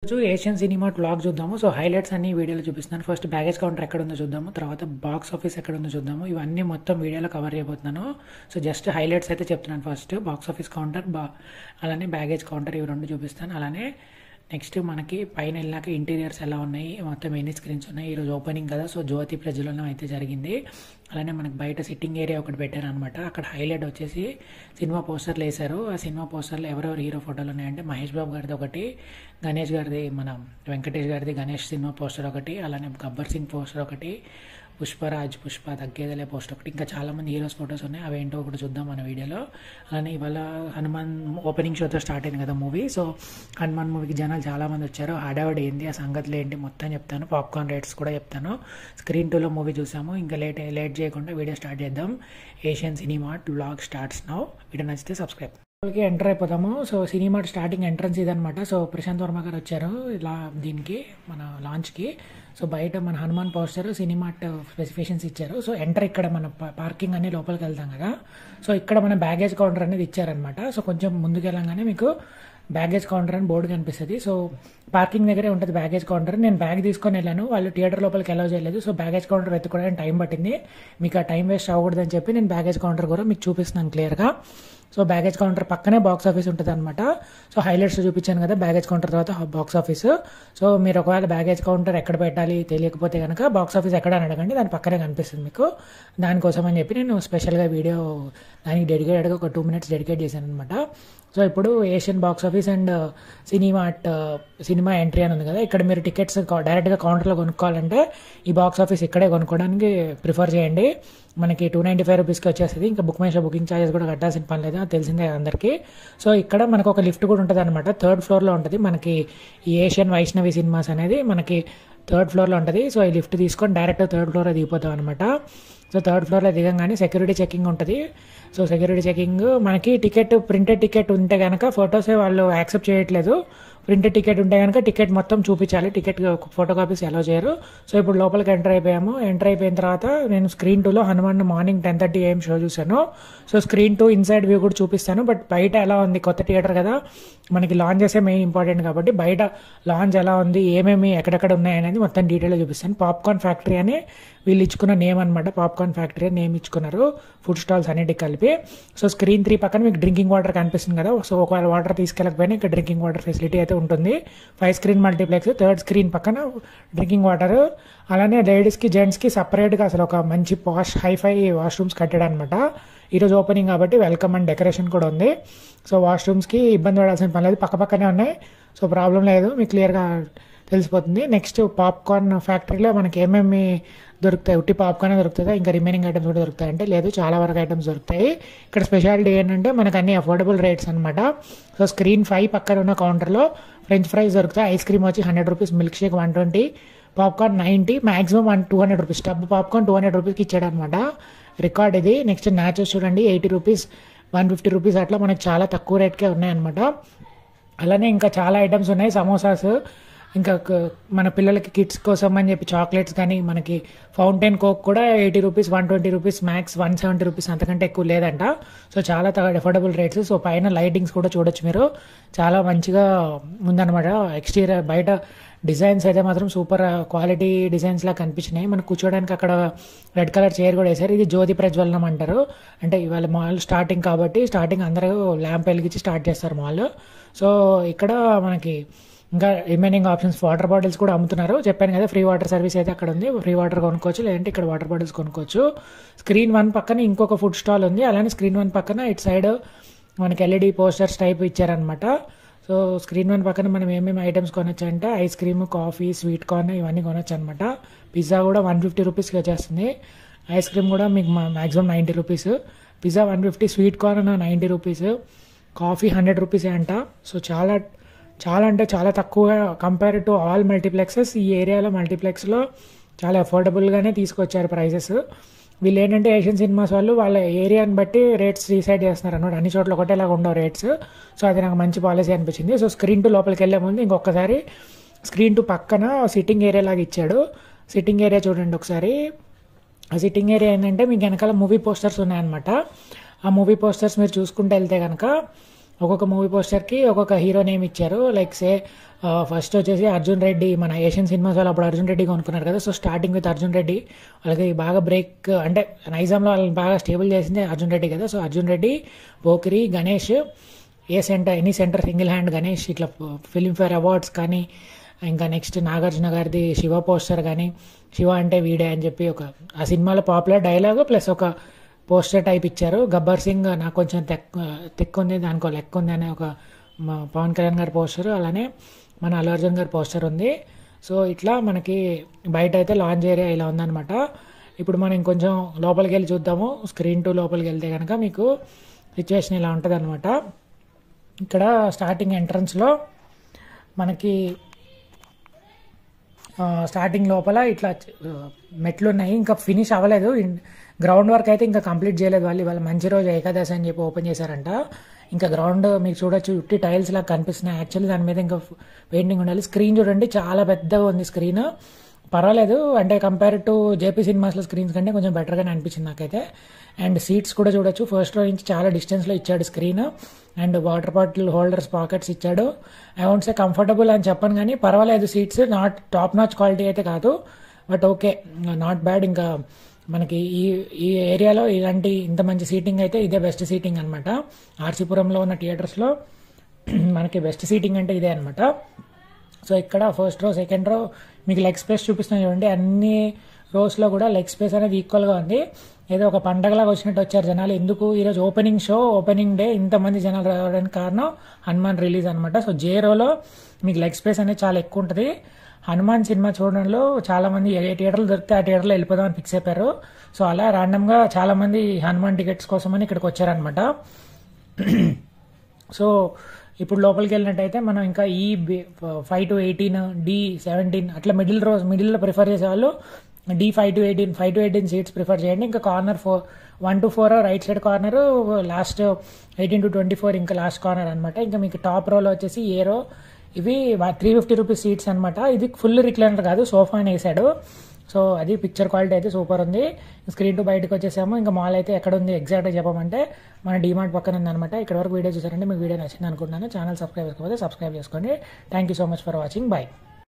రోజు Asian cinema vlog చూద్దాము so highlights అన్ని వీడియోలో చూపిస్తున్నాను ఫస్ట్ బ్యాగేజ్ కౌంటర్ ఎక్కడ ఉందో చూద్దాము తర్వాత బాక్స్ ఆఫీస్ ఎక్కడ ఉందో చూద్దాము ఇవన్నీ మొత్తం వీడియోలో కవర్ చేయబోతున్నాను సో జస్ట్ హైలైట్స్ అయితే చెప్తున్నాను ఫస్ట్ బాక్స్ ఆఫీస్ కౌంటర్ బా అలానే బ్యాగేజ్ కౌంటర్ ఇవి రెండు చూపిస్తాను అలానే నెక్స్ట్ మనకి పైన వెళ్ళినాక ఇంటీరియర్స్ ఎలా ఉన్నాయి మొత్తం ఎన్ని స్క్రీన్స్ ఉన్నాయి ఈరోజు ఓపెనింగ్ కదా సో జ్యోతి ప్రజలలో అయితే జరిగింది అలానే మనకి బయట సిట్టింగ్ ఏరియా ఒకటి పెట్టారు అనమాట అక్కడ హైలైట్ వచ్చేసి సినిమా పోస్టర్లు వేశారు ఆ సినిమా పోస్టర్లు ఎవరెవరు హీరో ఫోటోలు ఉన్నాయంటే మహేష్ బాబు గారిది ఒకటి గణేష్ గారిది మన వెంకటేష్ గారిది గణేష్ సినిమా పోస్టర్ ఒకటి అలానే గబ్బర్ సింగ్ పోస్టర్ ఒకటి పుష్పరాజ్ పుష్ప తగ్గేదలే పోస్ట్ ఒకటి ఇంకా చాలా మంది హీరోస్ ఫొటోస్ ఉన్నాయి అవి ఏంటో ఒకటి చూద్దాం మన వీడియోలో అలానే ఇవాళ హనుమాన్ ఓపెనింగ్ షోతో స్టార్ట్ అయింది కదా మూవీ సో హనుమాన్ మూవీకి జనాలు చాలా మంది వచ్చారు హడావిడి ఏంటి ఆ సంగతులు ఏంటి మొత్తం చెప్తాను పాప్కార్న్ రేట్స్ కూడా చెప్తాను స్క్రీన్ టూలో మూవీ చూసాము ఇంకా లేట్ లేట్ చేయకుండా వీడియో స్టార్ట్ చేద్దాం Asian cinema vlog starts now video నచ్చితే సబ్స్క్రైబ్ లోపలికి ఎంటర్ అయిపోతాము సో సినిమా స్టార్టింగ్ ఎంట్రన్స్ ఇదనమాట సో ప్రశాంత్ వర్మ గారు వచ్చారు ఇలా దీనికి మన లాంచ్కి సో బయట మన హనుమాన్ పోస్టర్ సినిమా స్పెసిఫికేషన్స్ ఇచ్చారు సో ఎంటర్ ఇక్కడ మన పార్కింగ్ అన్ని లోపలికి వెళ్తాం కదా సో ఇక్కడ మన బ్యాగేజ్ కౌంటర్ అనేది ఇచ్చారనమాట సో కొంచెం ముందుకు వెళ్ళంగానే మీకు బ్యాగేజ్ కౌంటర్ అని బోర్డు కనిపిస్తుంది సో పార్కింగ్ దగ్గరే ఉంటుంది బ్యాగేజ్ కౌంటర్ నేను బ్యాగ్ తీసుకొని వెళ్ళాను వాళ్ళు థియేటర్ లోపలికి అలౌ చేయలేదు సో బ్యాగేజ్ కౌంటర్ వెతుకోవడానికి టైం పట్టింది మీకు ఆ టైం వేస్ట్ అవ్వకూడదని చెప్పి నేను బ్యాగేజ్ కౌంటర్ కూడా మీకు చూపిస్తున్నాను క్లియర్గా సో బ్యాగేజ్ కౌంటర్ పక్కనే బాక్స్ ఆఫీస్ ఉంటుంది అనమాట సో హైలైట్స్ చూపించాను కదా బ్యాగేజ్ కౌంటర్ తర్వాత బాక్స్ ఆఫీస్ సో మీరు ఒకవేళ బ్యాగేజ్ కౌంటర్ ఎక్కడ పెట్టాలి తెలియకపోతే కనుక బాక్స్ ఆఫీస్ ఎక్కడ అని అడగండి దాని పక్కనే కనిపిస్తుంది మీకు దానికోసం అని చెప్పి నేను స్పెషల్గా వీడియో దానికి డెడికేటెడ్గా ఒక టూ మినిట్స్ డెడికేట్ చేశాను అనమాట సో ఇప్పుడు Asian box office and cinema cinema entry అని ఉంది కదా ఇక్కడ మీరు టికెట్స్ డైరెక్ట్గా కౌంటర్లో కొనుక్కోవాలంటే ఈ బాక్స్ ఆఫీస్ ఇక్కడే కొనుక్కోవడానికి ప్రిఫర్ చేయండి మనకి టూ నైంటీ ఫైవ్ రూపీస్కి వచ్చేస్తుంది ఇంకా బుక్ మైషో బుకింగ్ ఛార్జెస్ కూడా కట్టాల్సిన పని లేదు అది తెలిసిందే అందరికీ సో ఇక్కడ మనకు ఒక లిఫ్ట్ కూడా ఉంటుంది అనమాట థర్డ్ ఫ్లోర్లో ఉంటుంది మనకి ఈ ఏషియన్ వైష్ణవి సినిమాస్ అనేది మనకి థర్డ్ ఫ్లోర్లో ఉంటుంది సో ఈ లిఫ్ట్ తీసుకొని డైరెక్ట్ థర్డ్ ఫ్లోర్ దిగిపోతాం అనమాట సో థర్డ్ ఫ్లోర్లో దిగంగానే సెక్యూరిటీ చెకింగ్ ఉంటుంది సో సెక్యూరిటీ చెకింగ్ మనకి టికెట్ ప్రింటెడ్ టికెట్ ఉంటే కనుక ఫొటోసే వాళ్ళు యాక్సెప్ట్ చేయట్లేదు ప్రింటెడ్ టికెట్ ఉంటే కనుక టికెట్ మొత్తం చూపించాలి టికెట్ ఫోటో కాపీస్ ఎలా చేయరు సో ఇప్పుడు లోపలికి ఎంటర్ అయిపోయాము ఎంటర్ అయిపోయిన తర్వాత నేను స్క్రీన్ టూలో Hanuman morning ten thirty AM show చూశాను so screen two inside view కూడా చూపిస్తాను బట్ బయట ఎలా ఉంది కొత్త థియేటర్ కదా మనకి లాంచ్ చేసే మెయిన్ ఇంపార్టెంట్ కాబట్టి బయట లాంచ్ ఎలా ఉంది ఏమేమి ఎక్కడెక్కడ ఉన్నాయి అనేది మొత్తం డీటెయిల్గా చూపిస్తాను పాప్కార్న్ ఫ్యాక్టరీ అని వీళ్ళు ఇచ్చుకున్న నేమ్ అనమాట పాప్కార్న్ ఫ్యాక్టరీ అని నేమ్ ఇచ్చుకున్నారు ఫుడ్ స్టాల్స్ అన్నిటికి కలిపి సో స్క్రీన్ త్రీ పక్కన మీకు డ్రింకింగ్ వాటర్ కనిపిస్తుంది కదా సో ఒకవేళ వాటర్ తీసుకెళ్ళకపోయినా ఇక్కడ డ్రింకింగ్ వాటర్ ఫెసిలిటీ అయితే ఉంటుంది five screen multiplex third screen పక్కన డ్రింకింగ్ వాటర్ అలానే లేడీస్కి జెంట్స్కి సపరేట్గా అసలు ఒక మంచి పాష్ హైఫై వాష్రూమ్స్ కట్టాడు అనమాట ఈరోజు ఓపెనింగ్ కాబట్టి వెల్కమ్ అండ్ డెకరేషన్ కూడా ఉంది సో వాష్రూమ్స్కి ఇబ్బంది పడాల్సిన పని లేదు పక్క పక్కనే ఉన్నాయి సో ప్రాబ్లం లేదు మీకు క్లియర్గా తెలిసిపోతుంది నెక్స్ట్ పాప్కార్న్ ఫ్యాక్టరీలో మనకి ఏమేమి దొరుకుతాయి ఉట్టి పాప్కార్న్ దొరుకుతుందా ఇంకా రిమైనింగ్ ఐటమ్స్ కూడా దొరుకుతాయి అంటే లేదు చాలా వరకు ఐటమ్స్ దొరుకుతాయి ఇక్కడ స్పెషాలిటీ ఏంటంటే మనకు అన్ని అఫోర్డబుల్ రేట్స్ అనమాట సో స్క్రీన్ ఫైవ్ పక్కన ఉన్న కౌంటర్లో ఫ్రెంచ్ ఫ్రైస్ దొరుకుతాయి ఐస్ క్రీమ్ వచ్చి hundred rupees milk shake one twenty popcorn ninety maximum one two hundred rupees tub popcorn two hundred రూపీస్కి ఇచ్చాడు అనమాట రికార్డ్ ఇది నెక్స్ట్ న్యాచెస్ చూడండి eighty rupees one fifty rupees అట్లా మనకు చాలా తక్కువ రేట్కే ఉన్నాయన్నమాట అలానే ఇంకా చాలా ఐటమ్స్ ఉన్నాయి సమోసాస్ ఇంకా మన పిల్లలకి కిడ్స్ కోసం అని చెప్పి చాక్లెట్స్ కానీ మనకి ఫౌంటైన్ కోక్ కూడా eighty rupees one twenty rupees max one seventy rupees అంతకంటే ఎక్కువ లేదంట సో చాలా అఫోర్డబుల్ రేట్స్ సో పైన లైటింగ్స్ కూడా చూడొచ్చు మీరు చాలా మంచిగా ఉందన్నమాట ఎక్స్టీరియర్ బయట డిజైన్స్ అయితే మాత్రం సూపర్ క్వాలిటీ డిజైన్స్ లా కనిపించినాయి మనకు కూర్చోడానికి అక్కడ రెడ్ కలర్ చైర్ కూడా వేశారు ఇది జ్యోతి ప్రజ్వలనం అంటారు అంటే ఇవాళ మాల్ స్టార్టింగ్ కాబట్టి స్టార్టింగ్ అందరూ ల్యాంప్ వెలిగించి స్టార్ట్ చేస్తారు మాల్ సో ఇక్కడ మనకి ఇంకా రిమైనింగ్ ఆప్షన్స్ వాటర్ బాటిల్స్ కూడా అమ్ముతున్నారు చెప్పాను కదా ఫ్రీ వాటర్ సర్వీస్ అయితే అక్కడ ఉంది ఫ్రీ వాటర్ కొనుక్కోవచ్చు లేదంటే ఇక్కడ వాటర్ బాటిల్స్ కొనుక్కోవచ్చు స్క్రీన్ వన్ పక్కన ఇంకొక ఫుడ్ స్టాల్ ఉంది అలానే స్క్రీన్ వన్ పక్కన ఇటు సైడ్ మనకి ఎల్ఈడి పోస్టర్స్ టైప్ ఇచ్చారనమాట సో స్క్రీన్ వన్ పక్కన మనం ఏమేమి ఐటమ్స్ కొనొచ్చు అంటే ice cream coffee sweet corn ఇవన్నీ కొనొచ్చు అనమాట పిజ్జా కూడా వన్ ఫిఫ్టీ రూపీస్కి వచ్చేస్తుంది ఐస్ క్రీమ్ కూడా మీకు maximum ninety rupees pizza one fifty sweet corn ninety rupees coffee hundred రూపీసే అంట సో చాలా చాలా అంటే చాలా తక్కువగా కంపేర్ టు ఆల్ మల్టీప్లెక్సెస్ ఈ ఏరియాలో మల్టీప్లెక్స్లో చాలా అఫోర్డబుల్గానే తీసుకొచ్చారు ప్రైజెస్ వీళ్ళు ఏంటంటే ఏషియన్ సినిమాస్ వాళ్ళు వాళ్ళ ఏరియాని బట్టి రేట్స్ డిసైడ్ చేస్తున్నారు అనమాట అన్ని చోట్ల ఒకటేలాగా ఉండవు రేట్స్ సో అది నాకు మంచి పాలసీ అనిపించింది సో స్క్రీన్ టు లోపలికి వెళ్ళే ముందు ఇంకొకసారి స్క్రీన్ టు పక్కన సిట్టింగ్ ఏరియా లాగా ఇచ్చాడు సిట్టింగ్ ఏరియా చూడండి ఒకసారి ఆ సిట్టింగ్ ఏరియా ఏంటంటే మీకు వెనకాల మూవీ పోస్టర్స్ ఉన్నాయన్నమాట ఆ మూవీ పోస్టర్స్ మీరు చూసుకుంటూ వెళ్తే కనుక ఒక్కొక్క మూవీ పోస్టర్కి ఒక్కొక్క హీరో నేమ్ ఇచ్చారు లైక్ సే ఫస్ట్ వచ్చేసి అర్జున్ రెడ్డి మన ఏషియన్ సినిమాస్ వాళ్ళు అప్పుడు అర్జున్ రెడ్డి కొనుక్కున్నారు కదా so starting with Arjun Reddy వాళ్ళకి బాగా బ్రేక్ అంటే నైజాంలో వాళ్ళని బాగా స్టేబుల్ చేసింది అర్జున్ రెడ్డి కదా so Arjun Reddy Pokiri Ganesh A center any center single hand Ganesh ఇట్లా ఫిలింఫేర్ అవార్డ్స్ కానీ ఇంకా నెక్స్ట్ నాగార్జున గారిది శివ పోస్టర్ కానీ శివ అంటే వీడే అని చెప్పి ఒక ఆ సినిమాలో పాపులర్ డైలాగ్ ప్లస్ ఒక పోస్టర్ టైప్ ఇచ్చారు గబ్బర్ సింగ్ నాకు కొంచెం తెక్ తెక్కు ఉంది దానికో లెక్క ఉంది అనే ఒక మా పవన్ కళ్యాణ్ గారి పోస్టర్ అలానే మన అల్లు అర్జున్ గారి పోస్టర్ ఉంది సో ఇట్లా మనకి బయట అయితే లాంచ్ ఏరియా ఇలా ఉందన్నమాట ఇప్పుడు మనం ఇంకొంచెం లోపలికి వెళ్ళి చూద్దాము స్క్రీన్ టు లోపలికి వెళ్తే కనుక మీకు సిచ్యువేషన్ ఇలా ఉంటుంది అనమాట ఇక్కడ స్టార్టింగ్ ఎంట్రన్స్లో మనకి ఆ, స్టార్టింగ్ లోపల ఇట్లా ఆ, మెట్లు ఉన్నాయి ఇంకా ఫినిష్ అవ్వలేదు ఇన్- గ్రౌండ్ వర్క్ అయితే ఇంకా కంప్లీట్ చేయలేదు వాళ్ళు ఇవాళ మంచి రోజు ఏకాదశి అని చెప్పి ఓపెన్ చేశారంట ఇంకా గ్రౌండ్ మీకు చూడొచ్చు ఉట్టి టైల్స్ లాగా కనిపిస్తున్నాయి యాక్చువల్లీ దాని మీద ఇంకా పెయింటింగ్ ఉండాలి స్క్రీన్ చూడండి చాలా పెద్దగా ఉంది స్క్రీన్ పర్వాలేదు అంటే కంపేర్ టు జేపీ సినిమాస్లో స్క్రీన్స్ కంటే కొంచెం బెటర్గానే అనిపించింది నాకైతే అండ్ సీట్స్ కూడా చూడొచ్చు ఫస్ట్ రో నుంచి చాలా డిస్టెన్స్లో ఇచ్చాడు screen and water bottle holders pockets ఇచ్చాడు ఐ వాంట్ సే కంఫర్టబుల్ అని చెప్పను కానీ పర్వాలేదు seats not top notch quality అయితే కాదు బట్ ఓకే నాట్ బ్యాడ్ ఇంకా మనకి ఈ ఈ ఏరియాలో ఇలాంటి ఇంత మంచి సీటింగ్ అయితే ఇదే బెస్ట్ సీటింగ్ అనమాట ఆర్సీపురంలో ఉన్న థియేటర్స్లో మనకి బెస్ట్ సీటింగ్ అంటే ఇదే అనమాట సో ఇక్కడ ఫస్ట్ రో సెకండ్ రో మీకు లెగ్ స్పేస్ చూపిస్తున్నా చూడండి అన్ని రోస్లో కూడా లెగ్ స్పేస్ అనేది ఈక్వల్గా ఉంది ఏదో ఒక పండగలాగా వచ్చినట్టు వచ్చారు జనాలు ఎందుకు ఈరోజు ఓపెనింగ్ షో ఓపెనింగ్ డే ఇంతమంది జనాలు రావడానికి కారణం హనుమాన్ రిలీజ్ అనమాట సో జే రోలో మీకు లెగ్ స్పేస్ అనేది చాలా ఎక్కువ ఉంటుంది హనుమాన్ సినిమా చూడడంలో చాలా మంది ఏ థియేటర్లు దొరికితే ఆ థియేటర్లో వెళ్ళిపోదామని ఫిక్స్ అయిపోయారు సో అలా ర్యాండమ్గా చాలా మంది హనుమాన్ టికెట్స్ కోసమని ఇక్కడికి వచ్చారనమాట సో ఇప్పుడు లోపలికి వెళ్ళినట్టయితే మనం ఇంకా ఈ five to eighteen D seventeen అట్లా మిడిల్ రోజ్ మిడిల్లో ప్రిఫర్ చేసే వాళ్ళు D five to eighteen five to eighteen seats prefer చేయండి ఇంకా corner four one to four right side corner last eighteen to twenty four ఇంకా లాస్ట్ కార్నర్ అనమాట ఇంకా మీకు టాప్ రోలో వచ్చేసి ఏ రో ఇవి త్రీ ఫిఫ్టీ రూపీస్ సీట్స్ అనమాట ఇది ఫుల్ రిక్లైనర్ కాదు సోఫా అని వేసాడు సో అది పిక్చర్ క్వాలిటీ అయితే సూపర్ ఉంది స్క్రీన్ టు బయటకు వచ్చేసాము ఇంకా మాల్ అయితే ఎక్కడ ఉంది ఎగ్జాక్ట్గా చెప్పమంటే మన డిమార్ట్ పక్కన ఉందన్నమాట ఇక్కడ వరకు వీడియో చూసారంటే మీకు వీడియో నచ్చింది అనుకుంటున్నాను ఛానల్ సబ్స్క్రైబ్ చేసుకోకపోతే సబ్స్క్రైబ్ చేసుకోండి thank you so much for watching bye